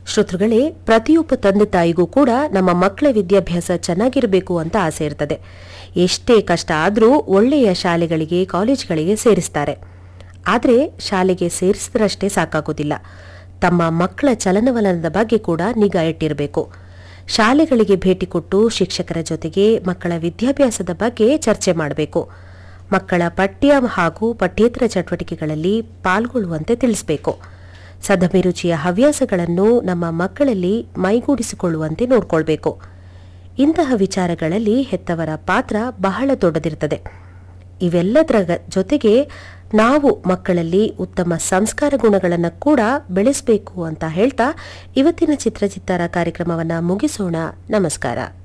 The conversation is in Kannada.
ಶ್ರೋತೃಗಳೇ ಪ್ರತಿಯೊಬ್ಬ ತಂದೆ ತಾಯಿಗೂ ಕೂಡ ನಮ್ಮ ಮಕ್ಕಳ ವಿದ್ಯಾಭ್ಯಾಸ ಚೆನ್ನಾಗಿರಬೇಕು ಅಂತ ಆಸೆ ಇರ್ತದೆ ಎಷ್ಟೇ ಕಷ್ಟ ಆದರೂ ಒಳ್ಳೆಯ ಶಾಲೆಗಳಿಗೆ ಕಾಲೇಜ್ಗಳಿಗೆ ಸೇರಿಸ್ತಾರೆ ಆದರೆ ಶಾಲೆಗೆ ಸೇರಿಸಿದ್ರಷ್ಟೇ ಸಾಕಾಗೋದಿಲ್ಲ ತಮ್ಮ ಮಕ್ಕಳ ಚಲನವಲನದ ಬಗ್ಗೆ ಕೂಡ ನಿಗಾ ಇಟ್ಟಿರಬೇಕು ಶಾಲೆಗಳಿಗೆ ಭೇಟಿ ಕೊಟ್ಟು ಶಿಕ್ಷಕರ ಜೊತೆಗೆ ಮಕ್ಕಳ ವಿದ್ಯಾಭ್ಯಾಸದ ಬಗ್ಗೆ ಚರ್ಚೆ ಮಾಡಬೇಕು ಮಕ್ಕಳ ಪಠ್ಯ ಹಾಗೂ ಪಠ್ಯೇತರ ಚಟುವಟಿಕೆಗಳಲ್ಲಿ ಪಾಲ್ಗೊಳ್ಳುವಂತೆ ತಿಳಿಸಬೇಕು ಸದಭಿರುಚಿಯ ಹವ್ಯಾಸಗಳನ್ನು ನಮ್ಮ ಮಕ್ಕಳಲ್ಲಿ ಮೈಗೂಡಿಸಿಕೊಳ್ಳುವಂತೆ ನೋಡಿಕೊಳ್ಬೇಕು ಇಂತಹ ವಿಚಾರಗಳಲ್ಲಿ ಹೆತ್ತವರ ಪಾತ್ರ ಬಹಳ ದೊಡ್ಡದಿರ್ತದೆ ಇವೆಲ್ಲದರ ಗ- ಜೊತೆಗೆ ನಾವು ಮಕ್ಕಳಲ್ಲಿ ಉತ್ತಮ ಸಂಸ್ಕಾರ ಗುಣಗಳನ್ನು ಕೂಡ ಬೆಳೆಸಬೇಕು ಅಂತ ಹೇಳ್ತಾ ಇವತ್ತಿನ ಚಿತ್ರಚಿತ್ತಾರ ಕಾರ್ಯಕ್ರಮವನ್ನು ಮುಗಿಸೋಣ ನಮಸ್ಕಾರ